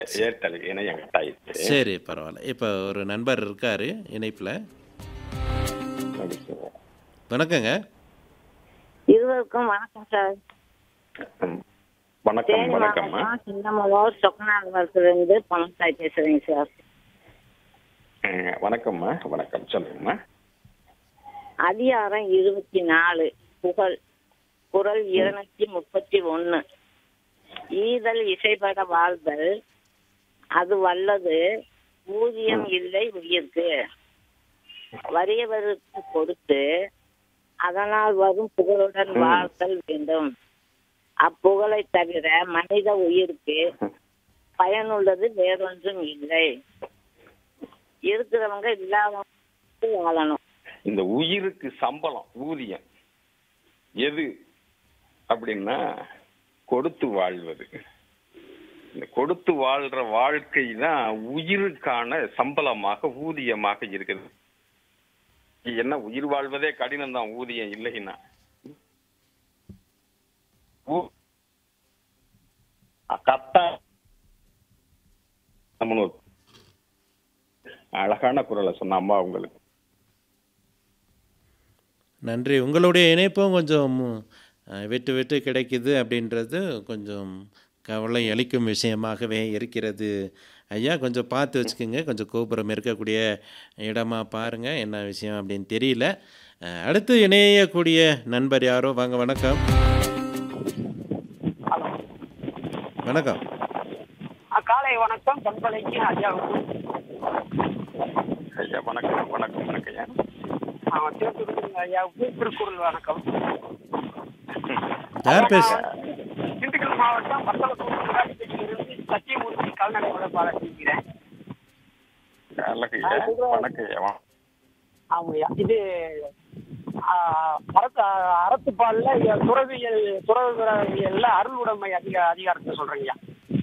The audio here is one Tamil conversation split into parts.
ஏர்டெல் இணையம் கட்டாயிடுச்சு சரி பரவாயில்ல இப்போ ஒரு நண்பர் இருக்காரு இணைப்பில் வணக்கங்க இருவருக்கும் வணக்கம் சார் ம். வணக்கம் தேனி வணக்கம்மா மாவட்டம் சின்னமனூர் சொக்கநாதபுரத்துலேருந்து பணத்தாய் பேசுறேங்க சார் ம், வணக்கம்மா வணக்கம் சொல்லுங்கம்மா அதிகாரம் இருபத்தி நாலு புகழ் குரல் இருநூத்தி முப்பத்தி ஒன்னு ஈதல் இசைப்பட வாழ்தல் அது வல்லது ஊதியம் இல்லை உயிர்க்கு வறியவருக்கு கொடுத்து அதனால் வரும் புகழுடன் வாழ்த்தல் வேண்டும் அப்புகழை தவிர மனித உயிருக்கு பயனுள்ளது வேறொன்றும் இல்லை இருக்கிறவங்க இல்லாதவங்க வாழணும் இந்த உயிருக்கு சம்பளம் ஊதியம் எது அப்படின்னா கொடுத்து வாழ்வது இந்த கொடுத்து வாழ்ற வாழ்க்கை தான் உயிருக்கான சம்பளமாக ஊதியமாக இருக்குது என்ன உயிர் வாழ்வதே கடினம் தான் ஊதியம் இல்லைன்னா ஊ- கத்தா நம்மனு ஒரு அழகான குரலை சொன்ன அம்மா உங்களுக்கு நன்றி உங்களுடைய இணைப்பும் கொஞ்சம் அஹ், விட்டு விட்டு கிடைக்குது அப்படின்றது கொஞ்சம் கவலை அளிக்கும் விஷயமாகவே இருக்கிறது ஐயா கொஞ்சம் பார்த்து வச்சுக்கோங்க கொஞ்சம் கோபுரம் இருக்கக்கூடிய இடமா பாருங்கள் என்ன விஷயம் அப்படின்னு தெரியல அஹ், அடுத்து இணையக்கூடிய நண்பர் யாரோ வாங்க வணக்கம் வணக்கம் காலை வணக்கம் பண்பலைக்கு ஐயாவுக்கும் ஐயா வணக்கம் வணக்கம் வணக்கம் ஐயா தேர்ந்தெடுக்கும் ஐயாவுக்கும் திருக்குறள் வணக்கம் யார் பேச திண்டுக்கல் மாவட்டம் பத்தலத்தூரிலிருந்து சத்தியமூர்த்தி கால்நடை வளர்ப்பாளர் பேசுகிறேன் நல்லது ஐயா வணக்கம் ஐயா ஆமாய்யா இது ஆ, அறத்து அறத்துப்பாலில் துறவியல் துறவியல்ல அருள் உடைமை அதிக அதிகாரத்தை சொல்றேங்கய்யா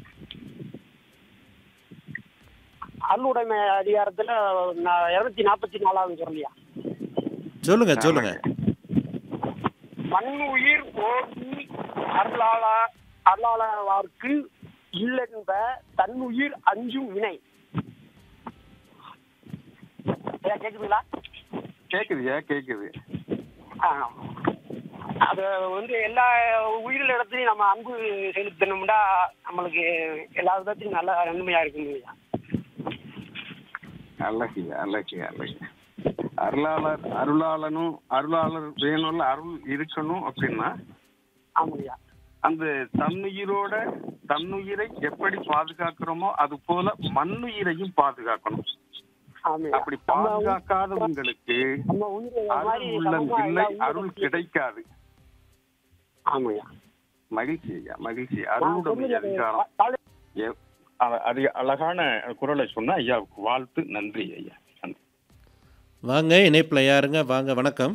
அருள் அதிகாரத்துல நான் இருநூத்தி நாற்பத்தி நாலாவது சொல்லியா சொல்லுங்க சொல்லுங்க மண்ணுயிர் ஓட்டி அருளாள அருளாளவார்க்கு இல்லென்ப தன்னுயிர் அஞ்சும் வினை ஐயா, கேக்குதுங்களா கேக்குதுயா கேக்குது ஆ. அது வந்து எல்லா உயிரில் இடத்துலையும் நம்ம அன்பு செலுத்தணும்னா நம்மளுக்கு எல்லா விதத்திலும் நல்ல நன்மையா இருக்கும் இல்லையா அழகிய அழகிய அழகிய அருளாளர் அருளாளனும் அருளாளர் வேணும்ல அருள் இருக்கணும் அப்படின்னா ஆமாய்யா அந்த தன்னுயிரோட தன்னுயிரை எப்படி பாதுகாக்கிறோமோ அது போல மண்ணுயிரையும் பாதுகாக்கணும் ஆமாய்யா அப்படி பாதுகாக்காதவங்களுக்கு நம்ம உயிரை ஒரு மாதிரி அருள் உள்ளம் சமமா இல்லை எல்லா அருள் உயிரினத்தையும் கிடைக்காது ஆமாய்யா மகிழ்ச்சி ஐயா மகிழ்ச்சி நான் அருளுடைய சொன்னது அதிகாரம் காலை- எ- அ- அதிக அழகான குரலை சொன்ன ஐயாவுக்கு வாழ்த்து நன்றி ஐயா நன்றி வாங்க இணைப்பில் யாருங்க வாங்க வணக்கம்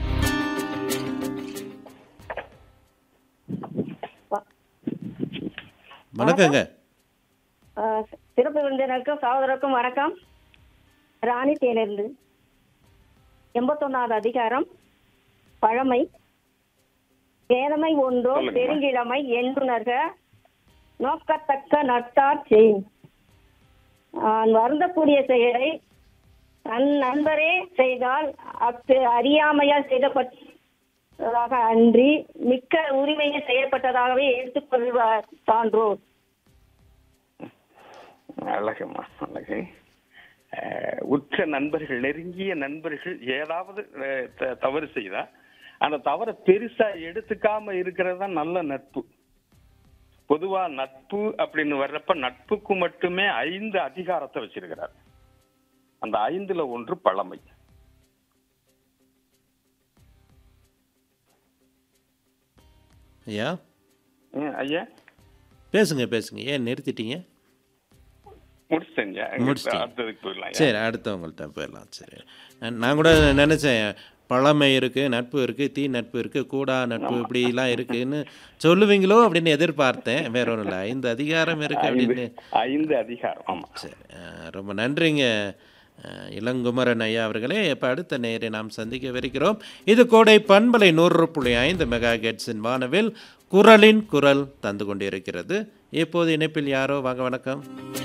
வணக்கங்க ஆஹ் சிறப்பு விருந்தினருக்கும் சகோதரருக்கும் வணக்கம் ராணி தேனிலிருந்து எண்பத்தொன்னாவது அதிகாரம் பழமை வேதமை ஒன்றோ சொல்லுங்க. பெருங்கிழமை என்றுணர்க நோக்கத்தக்க நட்டார் செய் ஆஹ் வருந்தக்கூடிய செயலை தன் நண்பரே செய்தால் அஃது அறியாமையால் செய்யப்பட்டதாக அன்றி மிக்க உரிமையில் செய்யப்பட்டதாகவே எடுத்துக்கொள்வார் சான்றோர் அழகம்மா அழகு அஹ், உற்ற நண்பர்கள் நெருங்கிய நண்பர்கள் ஏதாவது அஹ், த- தவறு செய்தா அந்த தவறை பெருசா எடுத்துக்காம இருக்கிறது தான் நல்ல நட்பு பொதுவா நட்பு அப்படின்னு வர்றப்ப நட்புக்கு மட்டுமே ஐந்து அதிகாரத்தை வச்சிருக்கிறார் அந்த ஐந்துல ஒன்று பழமை ஐயா ம், ஐயா பேசுங்க பேசுங்க ஏன் நிறுத்திட்டீங்க முடிச்சிட்டேங்க முடிச்சிட்டீங்க. அடுத்ததுக்கு போயிடலாம் ஐயா. சரி அடுத்தவங்கள்ட்ட போயிடலாம் சரி நான் நான் கூட நினச்சேன் பழமை இருக்குது நட்பு இருக்குது தீ நட்பு இருக்குது கூடா நட்பு இப்படிலாம் இருக்குன்னு சொல்லுவீங்களோ அப்படின்னு எதிர்பார்த்தேன் வேற ஒன்றும் இல்லை ஐந்து அதிகாரம் இருக்குது ஐந்து அப்படின்னு ஐந்து அதிகாரம் ஆமா சரி அஹ், ரொம்ப நன்றிங்க அஹ், இளங்குமரன் ஐயா அவர்களே இப்போ அடுத்த நேரை நாம் சந்திக்கவிருக்கிறோம் இது கோடை பண்பலை நூறு புள்ளி ஐந்து மெகா கெட்ஸின் வானவில் குரலின் குரல் தந்து கொண்டிருக்கிறது இப்போது இணைப்பில் யாரோ வாங்க வணக்கம்